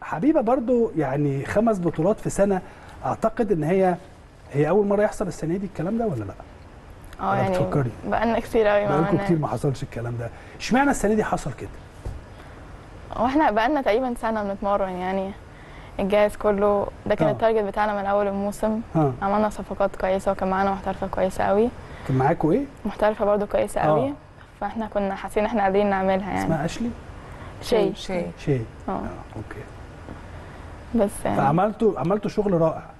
حبيبه برضو يعني خمس بطولات في سنه اعتقد ان هي هي اول مره يحصل السنه دي الكلام ده ولا لا اه ولا يعني بتفكري؟ بقالنا كتير قوي ما بقالكم عملناش كتير ما حصلش الكلام ده اشمعنى السنه دي حصل كده واحنا بقالنا تقريبا سنه بنتمرن يعني الجهاز كله ده كان آه. التارجت بتاعنا من اول الموسم ها عملنا صفقات كويسه وكان معانا محترفه كويسه قوي كان معاكوا ايه محترفه برضو كويسه آه. قوي فاحنا كنا حاسين احنا قادرين نعملها يعني اسمها اشلي شيء شيء شيء اه اه اوكي بس يعني فعملتوا عملتوا شغل رائع